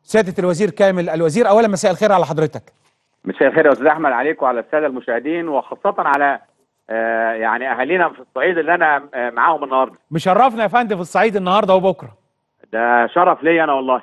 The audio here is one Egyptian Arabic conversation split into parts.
سياده الوزير كامل الوزير اولا مساء الخير على حضرتك مساء الخير يا استاذ احمد عليك وعلى الساده المشاهدين وخاصه على آه يعني اهالينا في الصعيد اللي انا آه معاهم النهارده مشرفنا يا فندم في الصعيد النهارده وبكره ده شرف ليا انا والله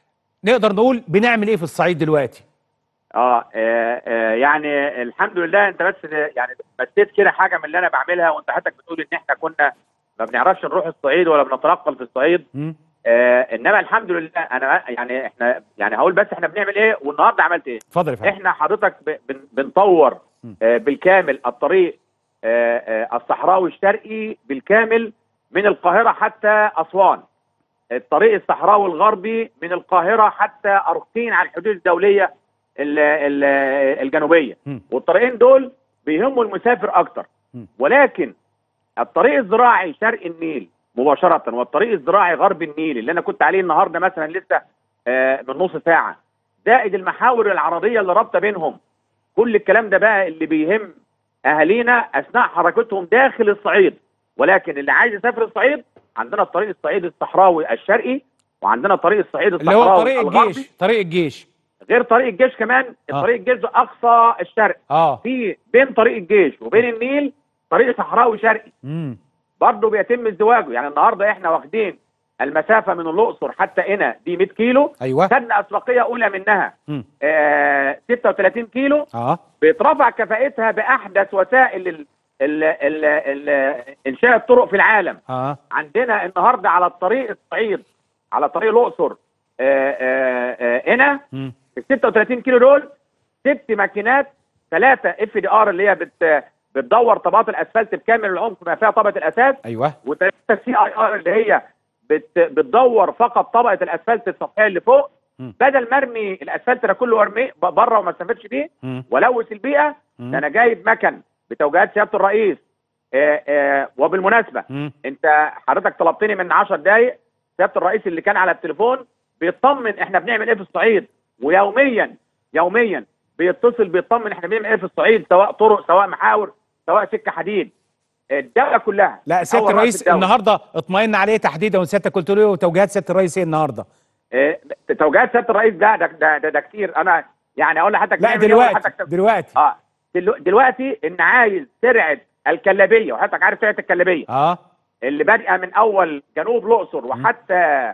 نقدر نقول بنعمل ايه في الصعيد دلوقتي اه, آه, آه يعني الحمد لله انت بس يعني مسيت كده حاجه من اللي انا بعملها وانت حضرتك بتقول ان احنا كنا ما بنعرفش نروح الصعيد ولا بنتنقل في الصعيد م? آه انما الحمد لله انا يعني احنا يعني هقول بس احنا بنعمل ايه والنهارده عملت ايه اتفضل يا فندم احنا حضرتك ب- بن- بنطور م. آه بالكامل الطريق آه آه الصحراوي الشرقي بالكامل من القاهره حتى اسوان الطريق الصحراوي الغربي من القاهره حتى ارقين على الحدود الدوليه ال- ال- الجنوبيه م. والطريقين دول بيهموا المسافر اكتر م. ولكن الطريق الزراعي شرق النيل مباشره والطريق الزراعي غرب النيل اللي انا كنت عليه النهارده مثلا لسه آه، من نص ساعه زائد المحاور العرضيه اللي رابطه بينهم كل الكلام ده بقى اللي بيهم اهالينا اثناء حركتهم داخل الصعيد ولكن اللي عايز يسافر الصعيد عندنا الطريق الصعيدي الصحراوي الشرقي وعندنا طريق الصعيد اللي هو الصحراوي طريق الغربي الجيش طريق الجيش غير طريق الجيش كمان آه. الطريق الجيش ده اقصى الشرق اه في بين طريق الجيش وبين النيل طريق صحراوي شرقي امم برضه بيتم ازدواجه يعني النهارده احنا واخدين المسافه من الاقصر حتى هنا دي 100 كيلو ايوه خدنا اسبقيه اولى منها مم. آه 36 كيلو اه بيترفع كفاءتها باحدث وسائل ال ال ال ال انشاء الطرق في العالم اه عندنا النهارده على الطريق الصعيد على طريق الاقصر آه، آه، آه، هنا مم. ال 36 كيلو دول ست ماكينات ثلاثه اف دي ار اللي هي بت بتدور طبقات الاسفلت بكامل العمق ما فيها طبقه الاساس ايوه وثلاثه سي اي ار اللي هي بت بتدور فقط طبقه الاسفلت السطحيه اللي فوق مم. بدل ما ارمي الاسفلت ده كله وارميه ب- بره وما استفدش بيه مم. ولوث البيئه مم. ده انا جايب مكن بتوجيهات سياده الرئيس آه، آه، وبالمناسبه مم. انت حضرتك طلبتني من 10 دقائق سياده الرئيس اللي كان على التليفون بيطمن احنا بنعمل ايه في الصعيد ويوميا يوميا بيتصل بيطمن احنا بنعمل ايه في الصعيد سواء طرق سواء محاور سواء سكه حديد الدوله كلها لا سياده أول رأس الرئيس الدولة. النهارده اطمئن عليه تحديدا وسيادتك قلت له توجيهات سياده الرئيس ايه النهارده اه، توجيهات سياده الرئيس ده ده ده, ده, ده كتير انا يعني اقول لحضرتك لا نعمل إيه وأقول دلوقتي لحضرتك- دلوقتي اه دلو- دلوقتي ان عايز ترعه الكلابيه وحضرتك عارف ترعه الكلابيه اه اللي بادئه من اول جنوب الاقصر وحتى آه،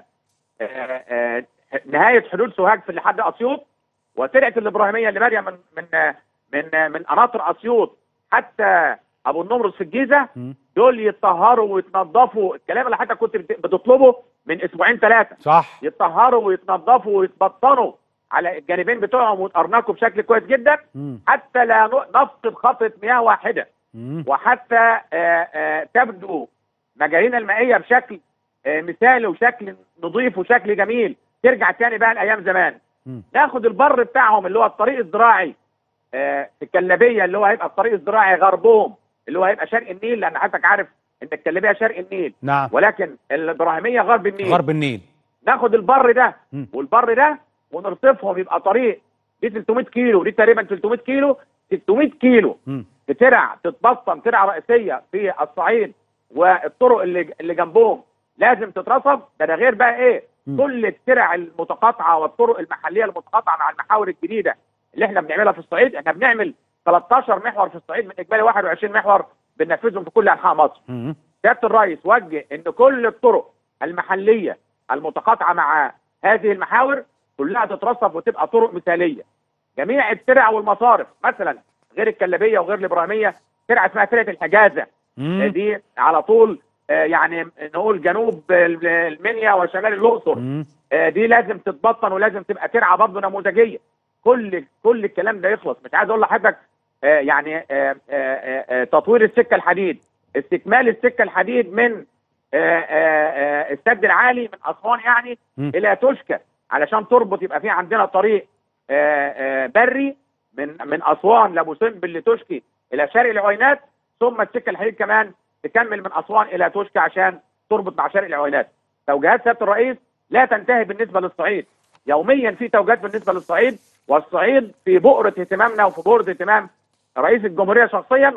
آه، نهايه حدود سوهاج في لحد اسيوط وترعه الابراهيميه اللي بادئه من من آه، من آه، من قناطر اسيوط حتى ابو النمرس في الجيزه مم. دول يتطهروا ويتنضفوا الكلام اللي حضرتك كنت بت- بتطلبه من اسبوعين ثلاثه صح يتطهروا ويتنضفوا ويتبطنوا على الجانبين بتوعهم ويتقرنقوا بشكل كويس جدا مم. حتى لا ن- نفقد خطره مياه واحده مم. وحتى آه، آه، تبدو مجارينا المائيه بشكل آه، مثالي وشكل نظيف وشكل جميل ترجع تاني بقى لايام زمان مم. ناخد البر بتاعهم اللي هو الطريق الزراعي آه، في الكلابيه اللي هو هيبقى الطريق الزراعي غربهم اللي هو هيبقى شرق النيل لان حضرتك عارف ان الكلابيه شرق النيل نعم ولكن الابراهيميه غرب النيل غرب النيل ناخد البر ده مم. والبر ده ونرصفهم يبقى طريق دي 300 كيلو دي تقريبا 300 كيلو 600 كيلو مم. تترع تتبطن ترع رئيسيه في الصعيد والطرق اللي اللي جنبهم لازم تترصف ده, ده غير بقى ايه مم. كل الترع المتقاطعه والطرق المحليه المتقاطعه مع المحاور الجديده اللي احنا بنعملها في الصعيد احنا بنعمل 13 محور في الصعيد من اجمالي 21 محور بننفذهم في كل انحاء مصر مم. سياده الرئيس وجه ان كل الطرق المحليه المتقاطعه مع هذه المحاور كلها تترصف وتبقى طرق مثاليه. جميع الترع والمصارف مثلا غير الكلابيه وغير الابراهيميه ترعه اسمها ترعه الحجازه مم. دي على طول آه، يعني نقول جنوب ال- المنيا وشمال الاقصر مم. آه، دي لازم تتبطن ولازم تبقى ترعه برضه نموذجيه كل كل الكلام ده يخلص مش عايز اقول لحضرتك آه، يعني آه، آه، آه، آه، تطوير السكه الحديد استكمال السكه الحديد من آه، آه، آه، السد العالي من اسوان يعني مم. الى توشكا علشان تربط يبقى في عندنا طريق آه، آه، بري من من اسوان لابو سمبل لتوشكي الى شرق العوينات ثم السكه الحديد كمان تكمل من اسوان الى توشكا عشان تربط مع شرق العوينات توجيهات سياده الرئيس لا تنتهي بالنسبه للصعيد يوميا في توجيهات بالنسبه للصعيد والصعيد في بؤره اهتمامنا وفي بؤره اهتمام رئيس الجمهوريه شخصيا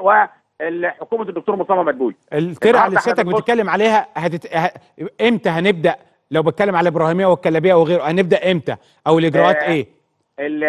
وحكومه الدكتور مصطفى مدبولي الترعه اللي النهاردة سيادتك احنا بنبص- بتتكلم عليها هتت... ه... امتى هنبدا لو بتكلم على ابراهيميه والكلابيه وغيره هنبدا امتى او الاجراءات آه، ايه ال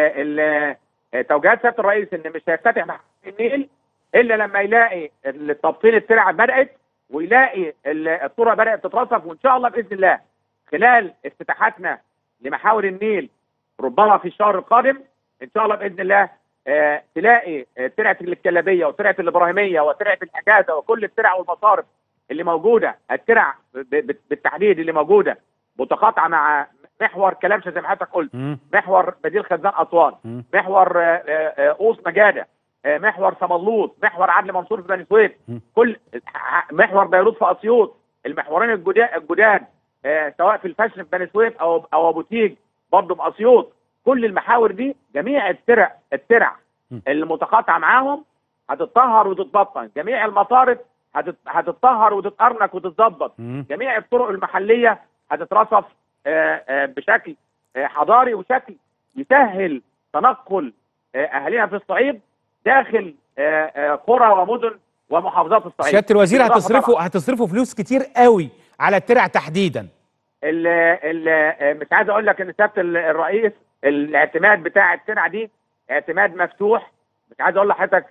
ال توجيهات سياده الرئيس ان مش هيفتتح محطه النيل الا لما يلاقي التبطين الترع بدات ويلاقي ال- الطرق بدات تترصف وان شاء الله باذن الله خلال افتتاحاتنا لمحاور النيل ربما في الشهر القادم ان شاء الله باذن الله آه تلاقي آه، ترعه الكلابيه وترعه الابراهيميه وترعه الحجازه وكل الترع والمصارف اللي موجوده الترع ب- ب- بالتحديد اللي موجوده متقاطعه مع محور كلامشه زي ما حضرتك قلت مم. محور بديل خزان اسوان مم. محور آه، آه، آه، قوس مجاده آه، محور صملوط محور عدلي منصور في بني سويف مم. كل ح- محور بيروت في اسيوط المحورين الجدا- الجداد آه، سواء في الفشن في بني سويف او او ابو تيج برضه في اسيوط كل المحاور دي جميع الترع الترع مم. المتقاطعه معاهم هتتطهر وتتبطن جميع المصارف هتت- هتتطهر وتتأرنك وتتظبط مم. جميع الطرق المحليه هتترصف آه، آه، بشكل آه، حضاري وشكل يسهل تنقل آه، اهالينا في الصعيد داخل آه، آه، قرى ومدن ومحافظات الصعيد. سياده الوزير بالإضافة هتصرفوا طبعاً هتصرفوا فلوس كتير قوي على الترع تحديدا ال ال آه، مش عايز اقول لك ان سياده ال- الرئيس الاعتماد بتاع السلعه دي اعتماد مفتوح مش عايز اقول لحضرتك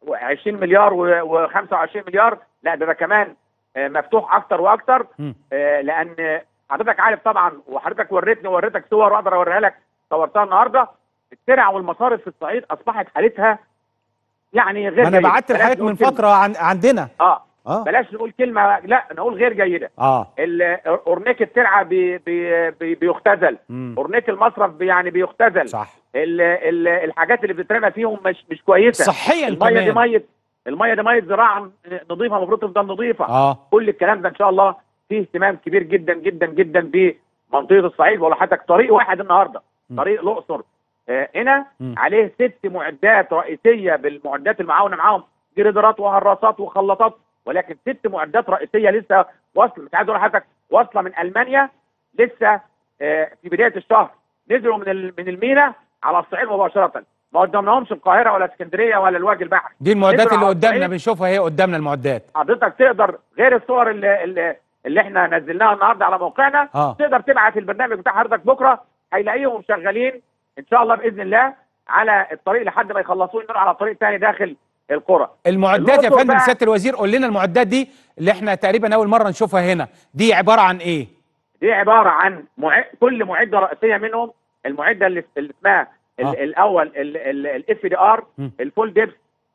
20 مليار و25 مليار لا ده ده كمان آه، مفتوح اكتر واكتر مم. آه، لان حضرتك عارف طبعا وحضرتك وريتني ووريتك صور واقدر اوريها لك صورتها النهارده الترع والمصارف في الصعيد اصبحت حالتها يعني غير ما انا جيدة. بعت بلاش لحضرتك نقول من كلمة- فتره عن عندنا اه اه بلاش نقول كلمه لا نقول غير جيده اه ال- اورنيك الترعه بي بي بي بيختزل مم. اورنيك المصرف بي- يعني بيختزل صح ال ال الحاجات اللي بتترمى فيهم مش مش كويسه صحيا الميه دي كمان ميه الميه دي ميه زراعه نظيفه المفروض تفضل نظيفه اه كل الكلام ده ان شاء الله فيه اهتمام كبير جدا جدا جدا بمنطقه الصعيد ولا حضرتك طريق واحد النهارده م. طريق الاقصر آه، هنا م. عليه ست معدات رئيسيه بالمعدات المعاونه معاهم جريدرات وهراسات وخلاطات ولكن ست معدات رئيسيه لسه واصله مش عايز اقول لحضرتك واصله من المانيا لسه آه، في بدايه الشهر نزلوا من ال- من المينا على الصعيد مباشره ما قدمناهمش القاهره ولا اسكندريه ولا الوجه البحري دي المعدات نزلوا اللي على قدامنا الصعيد. بنشوفها هي قدامنا المعدات حضرتك تقدر غير الصور اللي, اللي, اللي احنا نزلناها النهارده على موقعنا اه تقدر تبعت البرنامج بتاع حضرتك بكره هيلاقيهم شغالين ان شاء الله باذن الله على الطريق لحد ما يخلصوا ينقلوا على طريق تاني داخل القرى المعدات يا الأقصر فندم بقى- سياده الوزير قول لنا المعدات دي اللي احنا تقريبا اول مره نشوفها هنا دي عباره عن ايه دي عباره عن مع... كل معده رئيسيه منهم المعده اللي, اللي اسمها ال- آه. الاول الاف دي ار مم. الفول ديبس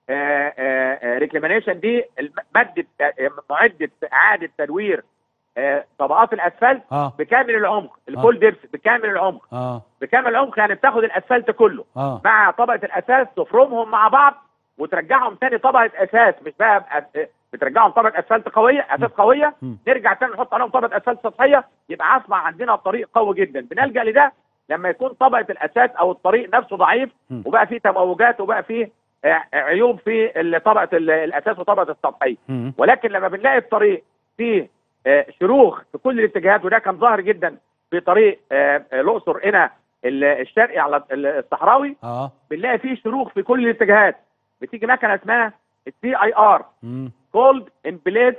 ريكليمينيشن دي الم- ماده آه، معده اعاده تدوير آه، طبقات الاسفلت اه بكامل العمق الفول ديبس بكامل العمق اه بكامل العمق يعني بتاخد الاسفلت كله اه مع طبقه الاساس تفرمهم مع بعض وترجعهم تاني طبقه اساس مش بقى بأس- بترجعهم طبقه اسفلت قويه اساس قويه مم. نرجع تاني نحط عليهم طبقه اسفلت سطحيه يبقى اصبح عندنا طريق قوي جدا بنلجا لده لما يكون طبقه الاساس او الطريق نفسه ضعيف مم. وبقى فيه تموجات وبقى فيه آه، عيوب في ال- طبقه ال- الاساس وطبقه السطحيه مم. ولكن لما بنلاقي الطريق فيه آه، شروخ في كل الاتجاهات وده كان ظاهر جدا في طريق آه، آه، الاقصر هنا ال- الشرقي على ال- الصحراوي اه بنلاقي فيه شروخ في كل الاتجاهات بتيجي مكنه اسمها السي اي ار مم. كولد ان بليس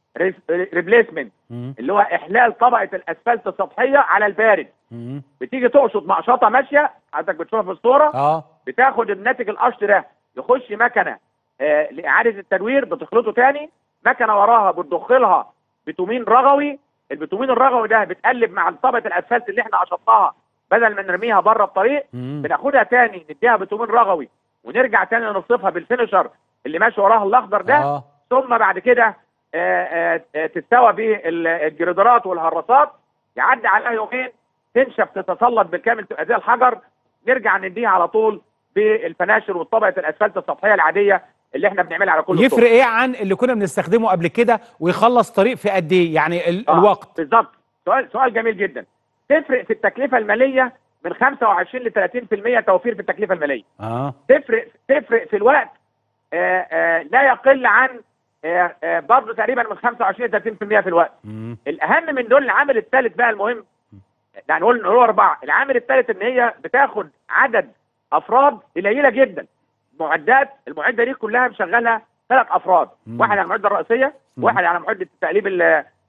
ريبليسمنت مم. اللي هو احلال طبقه الاسفلت السطحيه على البارد مم. بتيجي تقصد مقشطه ماشيه حضرتك بتشوفها في الصوره اه بتاخد الناتج القشط ده يخش مكنه آه لاعاده التدوير بتخلطه تاني مكنه وراها بتضخ لها بتومين رغوي البتومين الرغوي ده بتقلب مع طبقه الاسفلت اللي احنا قشطناها بدل ما نرميها بره الطريق مم. بناخدها تاني نديها بتومين رغوي ونرجع تاني نصفها بالفينشر اللي ماشي وراها الاخضر ده اه ثم بعد كده آه، آه، آه، تستوى بالجريدرات والهراسات يعدي عليها يومين تنشف تتسلط بالكامل تبقى زي الحجر نرجع نديها على طول بالفناشر وطبقه الاسفلت السطحيه العاديه اللي احنا بنعملها على كل يفرق ايه عن اللي كنا بنستخدمه قبل كده ويخلص طريق في قد ايه يعني ال- آه، الوقت بالظبط سؤال سؤال جميل جدا تفرق في التكلفه الماليه من 25 ل 30% توفير في التكلفه الماليه اه تفرق تفرق في الوقت آه، آه، لا يقل عن آه، آه، برضه تقريبا من 25 ل 30% في الوقت مم. الاهم من دول العامل الثالث بقى المهم يعني نقول نقول اربعه العامل الثالث ان هي بتاخد عدد افراد قليله جدا معدات المعده دي كلها مشغلها ثلاث افراد مم. واحد على المعده الرئيسيه مم. واحد على معده تقليب ال-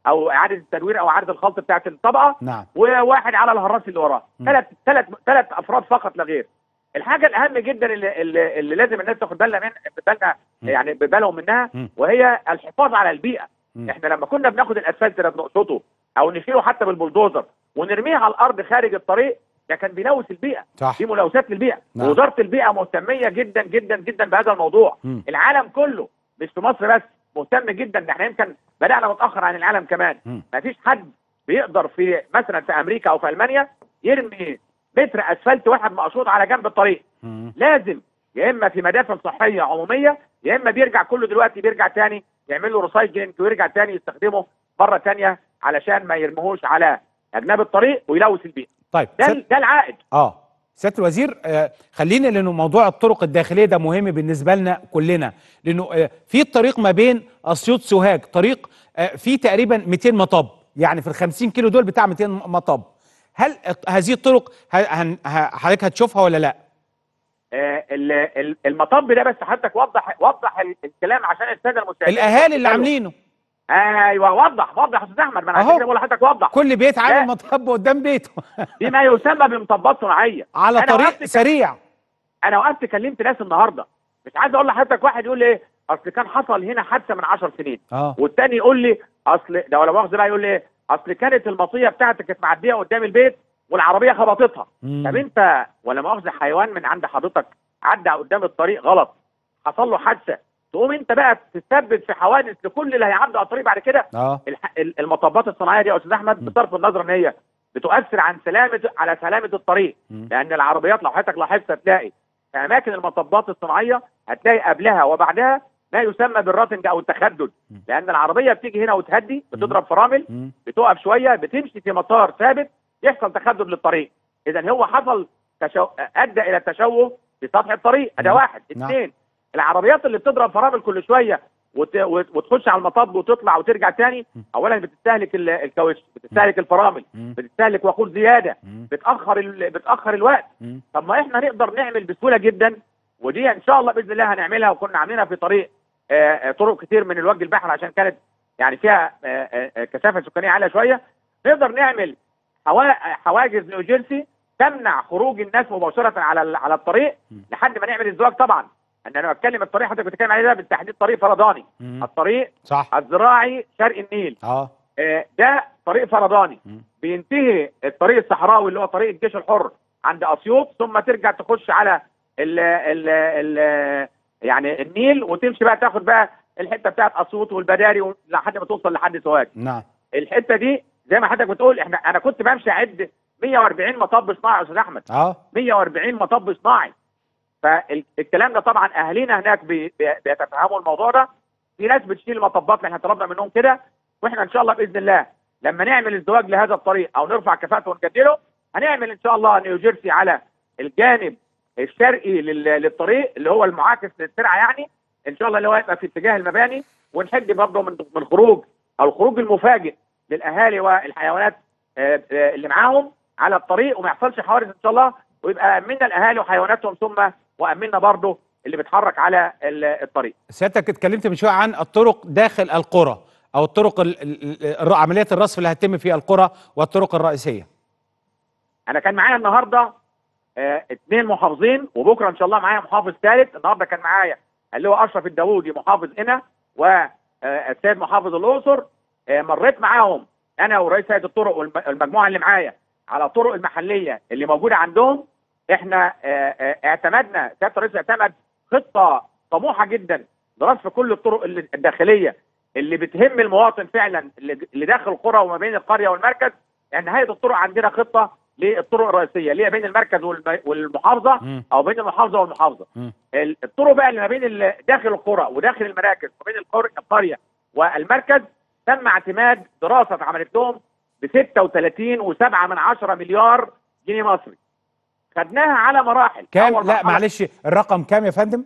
او اعاده التدوير او اعاده الخلط بتاعه الطبقه نعم وواحد على الهراس اللي وراه مم. ثلاث ثلاث ثلاث افراد فقط لا غير الحاجه الاهم جدا اللي, اللي, اللي لازم الناس تاخد بالنا من بالنا مم. يعني ببالهم منها مم. وهي الحفاظ على البيئه مم. احنا لما كنا بناخد الاسفلت ده بنقصته او نشيله حتى بالبلدوزر ونرميه على الارض خارج الطريق ده كان بيلوث البيئه صح دي ملوثات للبيئه نعم. وزاره البيئه مهتميه جدا جدا جدا بهذا الموضوع مم. العالم كله مش في مصر بس مهتم جدا ده احنا يمكن بدانا متاخر عن العالم كمان مم. ما فيش حد بيقدر في مثلا في امريكا او في المانيا يرمي متر اسفلت واحد مقشوط على جنب الطريق مم. لازم يا اما في مدافن صحيه عموميه يا اما بيرجع كله دلوقتي بيرجع تاني يعمل له ريسايكلينج ويرجع تاني يستخدمه مره تانيه علشان ما يرموهوش على اجناب الطريق ويلوث البيئه طيب ده سيادة- ده العائد اه سياده الوزير آه خلينا لانه موضوع الطرق الداخليه ده مهم بالنسبه لنا كلنا لانه آه في طريق ما بين اسيوط سوهاج طريق آه فيه تقريبا 200 مطب يعني في ال 50 كيلو دول بتاع 200 مطب هل هذه الطرق ه- هن- ه- حضرتك هتشوفها ولا لا؟ آه، ال- ال- المطب ده بس حضرتك وضح وضح ال- الكلام عشان الساده المشاهدين الاهالي اللي عاملينه ايوه وضح وضح يا استاذ احمد ما انا أهو. عشان كده بقول لحضرتك وضح كل بيت لا. عامل مطب قدام بيته دي ما يسمى بمطبات صناعيه على أنا طريق وقفت- سريع انا وقفت كلمت ناس النهارده مش عايز اقول لحضرتك واحد يقول لي اصل كان حصل هنا حادثه من 10 سنين اه والتاني يقول لي اصل ده ولا مؤاخذه بقى يقول لي اصل كانت المطيه بتاعتك كانت معديه قدام البيت والعربيه خبطتها مم. طب انت ولا مؤاخذه حيوان من عند حضرتك عدى قدام الطريق غلط حصل له حادثه تقوم انت بقى تتسبب في حوادث لكل اللي هيعدوا على الطريق بعد كده اه الح- ال- المطبات الصناعيه دي يا استاذ احمد م. بصرف النظر ان هي بتؤثر عن سلامه على سلامه الطريق مم. لان العربيات لو حضرتك لاحظت هتلاقي في اماكن المطبات الصناعيه هتلاقي قبلها وبعدها ما يسمى بالراتنج او التخدد م. لان العربيه بتيجي هنا وتهدي بتضرب فرامل مم. بتقف شويه بتمشي في مسار ثابت يحصل تخدد للطريق اذا هو حصل تشو... ادى الى تشوه في سطح الطريق ده نعم. واحد نعم. اثنين العربيات اللي بتضرب فرامل كل شويه وت... وت... وتخش على المطب وتطلع وترجع تاني م. اولا بتستهلك ال- الكاوتش بتستهلك الفرامل مم. بتستهلك وقود زياده مم. بتاخر ال... بتاخر الوقت مم. طب ما احنا نقدر نعمل بسهوله جدا ودي ان شاء الله باذن الله هنعملها وكنا عاملينها في طريق آه، آه، طرق كتير من الوجه البحر عشان كانت يعني فيها آه، آه، آه، كثافه سكانيه عاليه شويه نقدر نعمل حوا- حواجز نيوجيرسي تمنع خروج الناس مباشره على ال- على الطريق م. لحد ما نعمل الزواج طبعا ان انا بتكلم الطريق حضرتك بتتكلم عليه ده بالتحديد طريق فرداني مم. الطريق صح الزراعي شرق النيل اه آه، ده طريق فرداني مم. بينتهي الطريق الصحراوي اللي هو طريق الجيش الحر عند اسيوط ثم ترجع تخش على ال ال ال يعني النيل وتمشي بقى تاخد بقى الحته بتاعت اسيوط والبداري لحد ما توصل لحد سوهاج نعم الحته دي زي ما حضرتك بتقول احنا انا كنت بمشي اعد 140 مطب صناعي يا استاذ احمد اه 140 مطب صناعي فالكلام ده طبعا اهالينا هناك بي- بي- بيتفهموا الموضوع ده في ناس بتشيل المطبات اللي احنا طلبنا منهم كده واحنا ان شاء الله باذن الله لما نعمل الزواج لهذا الطريق او نرفع كفاءته ونجدله هنعمل ان شاء الله نيوجيرسي على الجانب الشرقي لل- للطريق اللي هو المعاكس للترعه يعني ان شاء الله اللي هو هيبقى في اتجاه المباني ونحد برضه من من خروج او الخروج المفاجئ للاهالي والحيوانات آه، آه، اللي معاهم على الطريق وما يحصلش حوادث ان شاء الله ويبقى امنا الاهالي وحيواناتهم ثم وامنا برضه اللي بيتحرك على ال- الطريق سيادتك اتكلمت من شويه عن الطرق داخل القرى او الطرق ال- ال- ال- عمليات الرصف اللي هتتم في القرى والطرق الرئيسيه انا كان معايا النهارده آه، اثنين محافظين وبكره ان شاء الله معايا محافظ ثالث النهارده كان معايا اللي هو اشرف الداوودي محافظ هنا والسيد محافظ الاقصر آه، مريت معاهم انا ورئيس هيئه الطرق والمجموعه اللي معايا على الطرق المحليه اللي موجوده عندهم احنا آه، آه، اعتمدنا سياده الرئيس اعتمد خطه طموحه جدا لرصف كل الطرق اللي- الداخليه اللي بتهم المواطن فعلا اللي اللي داخل القرى وما بين القريه والمركز يعني هيئه الطرق عندنا خطه للطرق الرئيسيه اللي هي بين المركز والم- والمحافظه مم. او بين المحافظه والمحافظه مم. ال- الطرق بقى اللي ما بين ال- داخل القرى وداخل المراكز وبين القر- القريه والمركز تم اعتماد دراسه اتعملت لهم ب 36.7 من 10 مليار جنيه مصري خدناها على مراحل كام أول لا مرحلة معلش الرقم كام يا فندم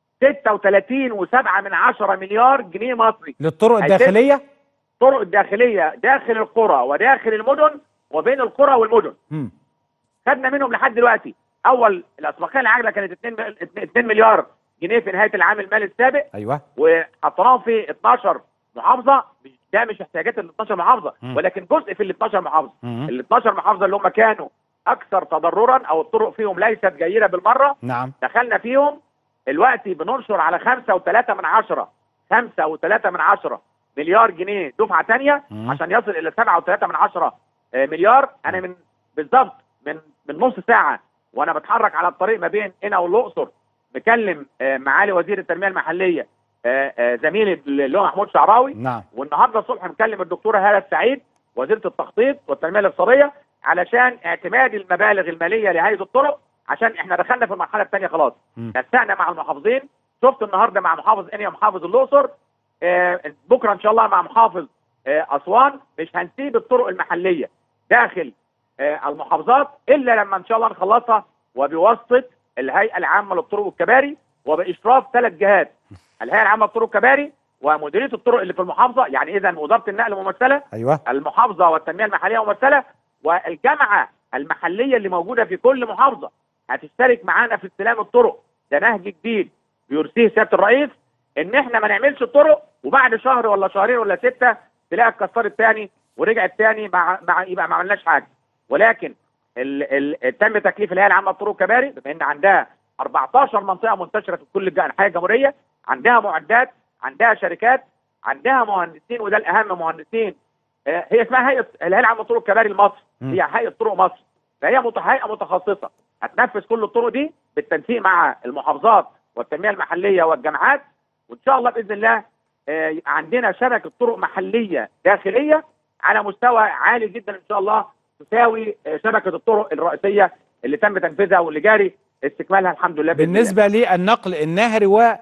36.7 من 10 مليار جنيه مصري للطرق هيتم- الداخليه طرق الداخليه داخل القرى وداخل المدن وبين القرى والمدن مم. خدنا منهم لحد دلوقتي اول الاسبقيه العاجله كانت 2 2 مليار جنيه في نهايه العام المالي السابق ايوه وحطيناهم في 12 محافظه ده مش احتياجات ال 12 محافظه مم. ولكن جزء في ال 12 محافظه مم. ال 12 محافظه اللي هم كانوا اكثر تضررا او الطرق فيهم ليست جيده بالمره نعم دخلنا فيهم دلوقتي بننشر على خمسة وثلاثة من عشرة خمسة وثلاثة من عشرة مليار جنيه دفعة تانية مم. عشان يصل إلى سبعة وثلاثة من عشرة آه، مليار أنا من بالظبط من من نص ساعة وأنا بتحرك على الطريق ما بين هنا والأقصر مكلم آه، معالي وزير التنمية المحلية آه، آه، زميلي اللي هو محمود شعراوي نعم والنهارده الصبح مكلم الدكتوره هاله السعيد وزيره التخطيط والتنميه الاقتصاديه علشان اعتماد المبالغ الماليه لهذه الطرق عشان احنا دخلنا في المرحله الثانيه خلاص مم. نسقنا مع المحافظين شفت النهارده مع محافظ انيا ومحافظ الاقصر آه بكره ان شاء الله مع محافظ آه اسوان مش هنسيب الطرق المحليه داخل آه المحافظات الا لما ان شاء الله نخلصها وبواسطه الهيئه العامه للطرق والكباري وباشراف ثلاث جهات الهيئه العامه للطرق والكباري ومديريه الطرق اللي في المحافظه يعني اذا وزاره النقل ممثله ايوه المحافظه والتنميه المحليه ممثله والجامعه المحليه اللي موجوده في كل محافظه هتشترك معانا في استلام الطرق ده نهج جديد بيرسيه سياده الرئيس ان احنا ما نعملش الطرق وبعد شهر ولا شهرين ولا سته تلاقي اتكسرت تاني ورجعت تاني مع, مع يبقى ما عملناش حاجه ولكن ال ال تم تكليف الهيئه العامه للطرق والكباري بما ان عندها 14 منطقه منتشره في كل الج- انحاء الجمهوريه عندها معدات عندها شركات عندها مهندسين وده الاهم مهندسين آه، هي اسمها هيئه الهيئه العامه للطرق الكباري لمصر مم. هي هيئه طرق مصر فهي مت- هيئه متخصصه هتنفذ كل الطرق دي بالتنسيق مع المحافظات والتنميه المحليه والجامعات وان شاء الله باذن الله آه، يبقى عندنا شبكه طرق محليه داخليه على مستوى عالي جدا ان شاء الله تساوي آه، شبكه الطرق الرئيسيه اللي تم تنفيذها واللي جاري استكمالها الحمد لله بإذن الله. بالنسبه للنقل النهري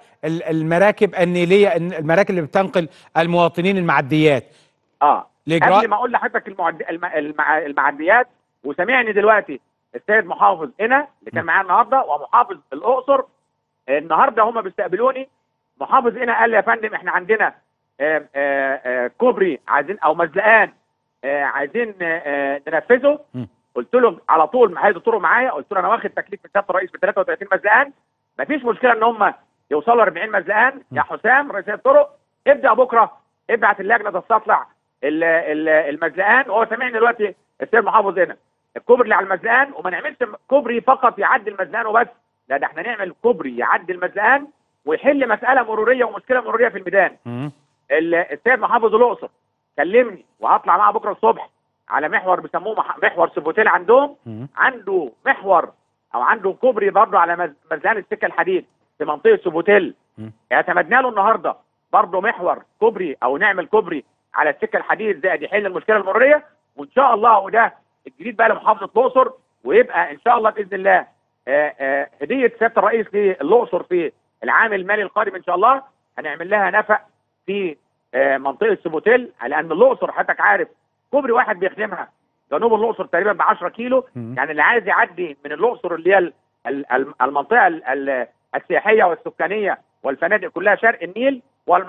والمراكب النيليه المراكب اللي بتنقل المواطنين المعديات اه لإجراء- قبل ما اقول لحضرتك المعد... الم... المع... المعديات وسامعني دلوقتي السيد محافظ هنا اللي كان معايا النهارده ومحافظ الاقصر النهارده هم بيستقبلوني محافظ هنا قال لي يا فندم احنا عندنا آه، آه، آه، كوبري عايزين او مزلقان آه، عايزين آه، آه، ننفذه م. قلت له على طول مع هيئه الطرق معايا قلت له انا واخد تكليف من سياده الرئيس ب 33 مزلقان مفيش مشكله ان هم يوصلوا 40 مزلقان يا حسام رئيس هيئة الطرق ابدا بكره ابعت اللجنه تستطلع ال- ال- المزلقان وهو سامعني دلوقتي السيد محافظ هنا الكوبري اللي على المزلقان وما نعملش كوبري فقط يعدي المزلقان وبس لا ده احنا نعمل كوبري يعدي المزلقان ويحل مساله مروريه ومشكله مروريه في الميدان مم. ال- السيد محافظ الاقصر كلمني وهطلع معاه بكره الصبح على محور بيسموه مح- محور سبوتيل عندهم مم. عنده محور او عنده كوبري برضه على مز- مزلقان السكه الحديد في منطقه سبوتيل مم. اعتمدنا له النهارده برضه محور كوبري او نعمل كوبري على السكه الحديد زائد يحل المشكله المروريه وان شاء الله وده الجديد بقى لمحافظه الاقصر ويبقى ان شاء الله باذن الله آه، آه، هديه سياده الرئيس للاقصر في العام المالي القادم ان شاء الله هنعمل لها نفق في آه، منطقه سبوتيل لان الاقصر حضرتك عارف كوبري واحد بيخدمها جنوب الاقصر تقريبا ب 10 كيلو مم. يعني اللي عايز يعدي من الاقصر اللي هي ال- ال- ال- المنطقه ال- ال- السياحيه والسكانيه والفنادق كلها شرق النيل والم...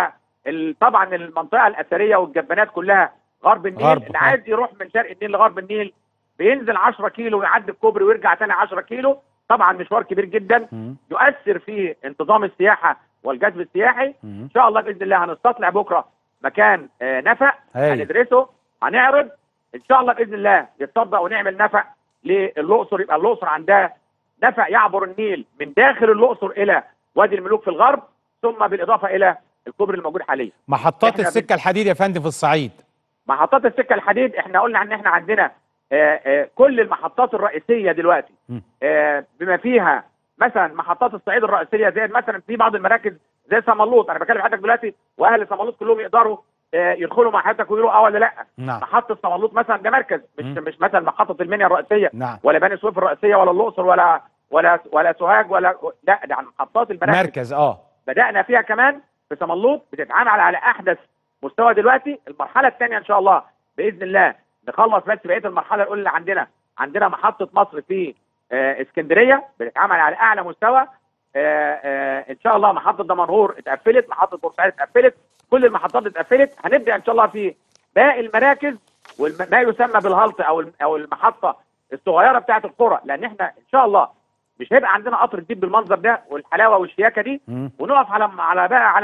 وطبعا المنطقه الاثريه والجبانات كلها غرب النيل غرب، اللي آه. عايز يروح من شرق النيل لغرب النيل بينزل 10 كيلو ويعدي الكوبري ويرجع تاني 10 كيلو طبعا مشوار كبير جدا مم. يؤثر في انتظام السياحه والجذب السياحي مم. ان شاء الله باذن الله هنستطلع بكره مكان آه، نفق هايل. هندرسه هنعرض ان شاء الله باذن الله يتصدق ونعمل نفق للاقصر يبقى الاقصر عندها نفق يعبر النيل من داخل الاقصر الى وادي الملوك في الغرب ثم بالاضافه الى الكوبري الموجود حاليا محطات إحنا السكه الحديد يا فندم في الصعيد محطات السكه الحديد احنا قلنا ان احنا عندنا آه، آه، كل المحطات الرئيسيه دلوقتي مم. آه، بما فيها مثلا محطات الصعيد الرئيسيه زي مثلا في بعض المراكز زي سملوط انا بكلم حضرتك دلوقتي واهل سملوط كلهم يقدروا آه، يدخلوا مع حضرتك ويقولوا اه ولا لا نعم محطه سملوط مثلا ده مركز مش مم. مش مثلا محطه المنيا الرئيسيه نعم ولا بني سويف الرئيسيه ولا الاقصر ولا ولا ولا سوهاج ولا لا ده عن محطات المراكز مركز اه بدانا فيها كمان في سملوط بتتعامل على احدث مستوى دلوقتي المرحله الثانيه ان شاء الله باذن الله نخلص بس بقيه المرحله الاولى اللي عندنا عندنا محطه مصر في آه اسكندريه بتتعامل على اعلى مستوى آه آه ان شاء الله محطه دمنهور اتقفلت محطه بورسعيد اتقفلت كل المحطات اتقفلت هنبدا ان شاء الله في باقي المراكز وما يسمى بالهلط او الم- او المحطه الصغيره بتاعه القرى لان احنا ان شاء الله مش هيبقى عندنا قطر جديد بالمنظر ده والحلاوه والشياكه دي مم. ونقف على على بقى على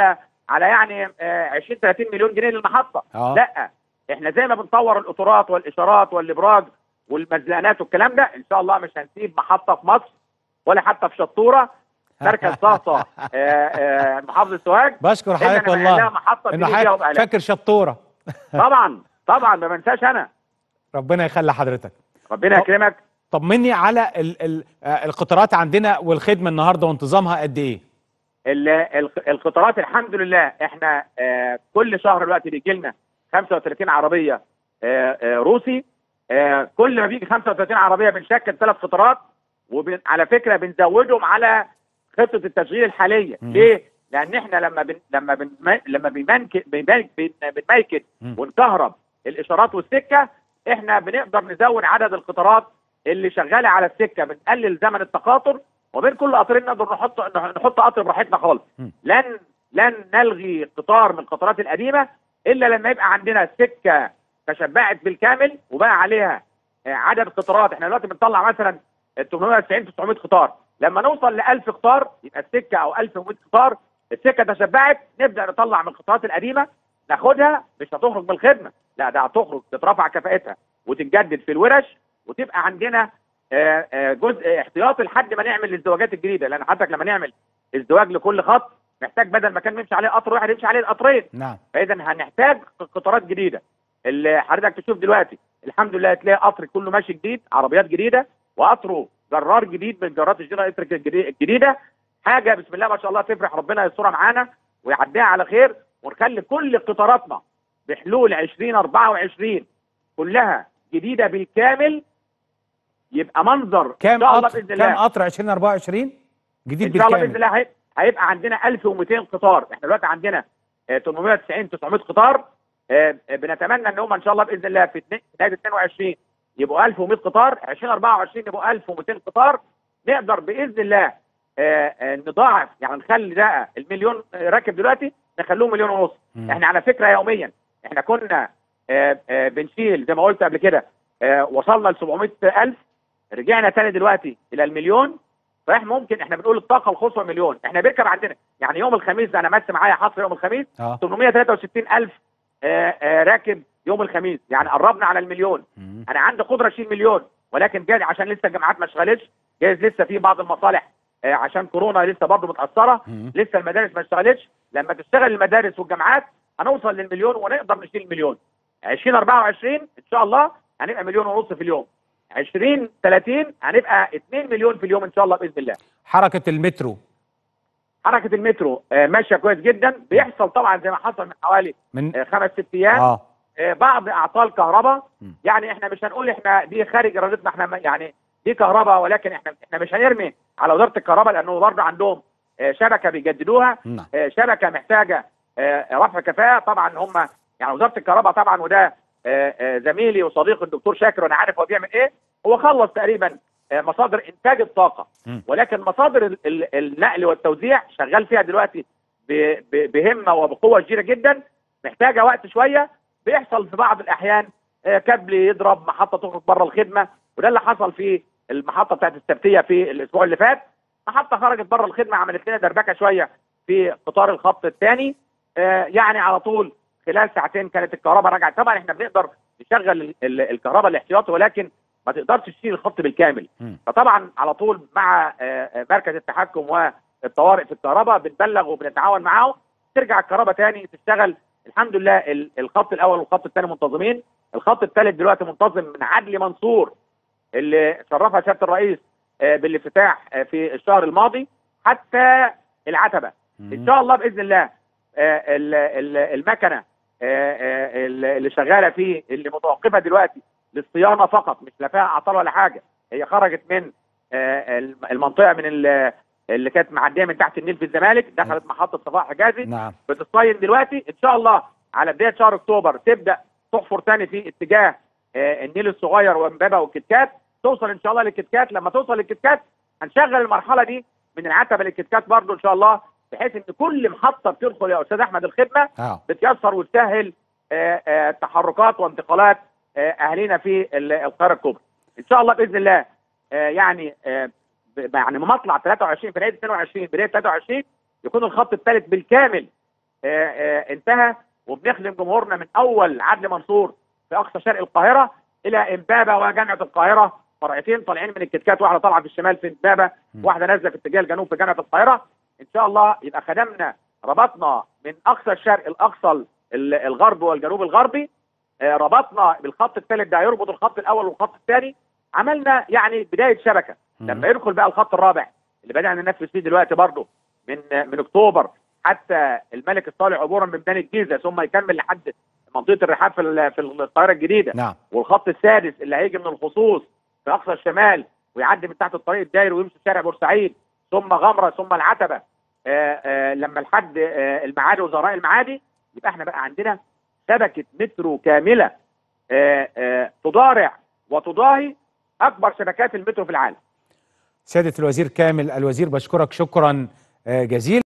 على يعني آه، 20 30 مليون جنيه للمحطه اه لا احنا زي ما بنطور القطارات والاشارات والابراج والمزلقانات والكلام ده ان شاء الله مش هنسيب محطه في مصر ولا حتى في شطوره مركز طهطا آه، آه، محافظه سوهاج بشكر إلا حضرتك أنا بعمل لها والله محطه انه تيجي فيها وابقى حضرتك لها. فاكر شطوره طبعا طبعا ما بنساش انا ربنا يخلي حضرتك ربنا طب- يكرمك طمني على ال ال آه، القطارات عندنا والخدمه النهارده وانتظامها قد ايه ال- ال- القطارات الحمد لله احنا آه، كل شهر دلوقتي بيجي لنا 35 عربيه آه، آه، روسي آه، كل ما بيجي 35 عربيه بنشكل ثلاث قطارات وعلى فكره بنزودهم على خطه التشغيل الحاليه مم. ليه؟ لان احنا لما بن لما بن لما بنمنك بنميك بنميكن مم. ونكهرب الاشارات والسكه احنا بنقدر نزود عدد القطارات اللي شغاله على السكه بنقلل زمن التقاطر وبين كل قطرين نقدر نحط نحط قطر براحتنا خالص مم. لن لن نلغي قطار من القطارات القديمه الا لما يبقى عندنا سكه تشبعت بالكامل وبقى عليها آه، عدد قطارات احنا دلوقتي بنطلع مثلا 890 900 قطار لما نوصل ل 1000 قطار يبقى السكه او 1100 قطار السكه تشبعت نبدا نطلع من القطارات القديمه ناخدها مش هتخرج من الخدمه لا ده هتخرج تترفع كفاءتها وتتجدد في الورش وتبقى عندنا آه، آه، جزء احتياطي لحد ما نعمل الازدواجات الجديده لان حضرتك لما نعمل ازدواج لكل خط محتاج بدل ما كان بيمشي عليه قطر واحد يمشي عليه القطرين نعم فاذا هنحتاج قطارات جديده اللي حضرتك تشوف دلوقتي الحمد لله تلاقي قطر كله ماشي جديد عربيات جديده وقطره جرار جديد من جرارات الجنرال الكتريك الجدي- الجديده حاجه بسم الله ما شاء الله تفرح ربنا يسترها معانا ويعديها على خير ونخلي كل قطاراتنا بحلول 2024 كلها جديده بالكامل يبقى منظر كام ان شاء الله قطر باذن الله كام قطر 2024 جديد ان شاء الله باذن بالكامل الله هي- هيبقى عندنا 1200 قطار احنا دلوقتي عندنا آه، 890 900 قطار آه، آه، بنتمنى ان هم ان شاء الله باذن الله في اتنين- في بدايه 22 يبقوا 1100 قطار 2024 يبقوا 1200 قطار نقدر باذن الله آه، آه، نضاعف يعني نخلي ده المليون آه، راكب دلوقتي نخلوه مليون ونص مم. احنا على فكره يوميا احنا كنا آه، آه، بنشيل زي ما قلت قبل كده آه، وصلنا ل 700000 رجعنا تاني دلوقتي الى المليون فاحنا ممكن احنا بنقول الطاقه القصوى مليون احنا بيركب عندنا يعني يوم الخميس ده انا ماشي معايا حصر يوم الخميس اه 863000 آه، آه، راكب يوم الخميس يعني قربنا على المليون مم. انا عندي قدره اشيل مليون ولكن جاي عشان لسه الجامعات ما اشتغلتش جايز لسه في بعض المصالح آه، عشان كورونا لسه برضه متاثره مم. لسه المدارس ما اشتغلتش لما تشتغل المدارس والجامعات هنوصل للمليون ونقدر نشيل المليون 2024 ان شاء الله هنبقى مليون ونص في اليوم 20 30 هنبقى 2 مليون في اليوم ان شاء الله باذن الله حركه المترو حركه المترو آه، ماشيه كويس جدا بيحصل طبعا زي ما حصل من حوالي من آه، خمس ست ايام اه آه، بعض اعطال كهرباء م. يعني احنا مش هنقول احنا دي خارج ارادتنا احنا ما- يعني دي كهرباء ولكن احنا احنا مش هنرمي على وزاره الكهرباء لانه برضه عندهم آه، شبكه بيجددوها نعم آه، شبكه محتاجه آه، رفع كفاءه طبعا هم يعني وزاره الكهرباء طبعا وده آه، آه، زميلي وصديقي الدكتور شاكر وانا عارف هو بيعمل ايه هو خلص تقريبا آه، مصادر انتاج الطاقه مم. ولكن مصادر ال- ال- النقل والتوزيع شغال فيها دلوقتي ب- ب- بهمه وبقوه شديده جدا محتاجه وقت شويه بيحصل في بعض الاحيان آه، كابل يضرب محطه تخرج بره الخدمه وده اللي حصل في المحطه بتاعت السبتيه في الاسبوع اللي فات محطه خرجت بره الخدمه عملت لنا دربكه شويه في قطار الخط الثاني يعني على طول خلال ساعتين كانت الكهرباء رجعت طبعا احنا بنقدر نشغل ال- ال- الكهرباء الاحتياطي ولكن ما تقدرش تشيل الخط بالكامل مم. فطبعا على طول مع آه، آه، مركز التحكم والطوارئ في الكهرباء بنبلغ وبنتعاون معاهم ترجع الكهرباء تاني تشتغل الحمد لله ال- الخط الاول والخط الثاني منتظمين الخط الثالث دلوقتي منتظم من عدلي منصور اللي شرفها سياده الرئيس آه، بالافتتاح آه، في الشهر الماضي حتى العتبه ان شاء الله باذن الله آه، ال- ال- المكنه آه، آه، اللي شغاله فيه اللي متوقفه دلوقتي للصيانه فقط مش لا فيها اعطال ولا حاجه هي خرجت من آه، الم- المنطقه من ال- اللي كانت معديه من تحت النيل في الزمالك دخلت محطه صفاء حجازي نعم بتصين دلوقتي ان شاء الله على بدايه شهر اكتوبر تبدا تحفر تاني في اتجاه آه، النيل الصغير وامبابه والكتكات توصل ان شاء الله للكتكات لما توصل للكتكات هنشغل المرحله دي من العتبه للكتكات برضه ان شاء الله بحيث ان كل محطه بتدخل يا استاذ احمد الخدمه اه بتيسر وتسهل آه، آه، تحركات وانتقالات آه، اهالينا في ال- القاهره الكبرى. ان شاء الله باذن الله آه، يعني آه، ب- يعني مطلع 23 في نهايه 22 بدايه 23 يكون الخط الثالث بالكامل آه، آه، انتهى وبنخدم جمهورنا من اول عدلي منصور في اقصى شرق القاهره الى امبابه وجامعه القاهره فرعتين طالعين من الكتكات واحده طالعه في الشمال في امبابه واحده نازله في اتجاه الجنوب في جامعه القاهره ان شاء الله يبقى خدمنا ربطنا من اقصى الشرق الاقصى ال- الغرب والجنوب الغربي آه، ربطنا بالخط الثالث ده هيربط الخط الاول والخط الثاني عملنا يعني بدايه شبكه مم. لما يدخل بقى الخط الرابع اللي بدانا ننفذ فيه دلوقتي برضه من من اكتوبر حتى الملك الصالح عبورا من ميدان الجيزه ثم يكمل لحد منطقه الرحاب في ال- في القاهره الجديده نعم والخط السادس اللي هيجي من الخصوص في اقصى الشمال ويعدي من تحت الطريق الدائري ويمشي شارع بورسعيد ثم غمره ثم العتبه آآ آآ لما لحد آه، المعادي وزراء المعادي يبقى احنا بقى عندنا شبكه مترو كامله آه، آه، تضارع وتضاهي اكبر شبكات المترو في العالم سياده الوزير كامل الوزير بشكرك شكرا آه، جزيلا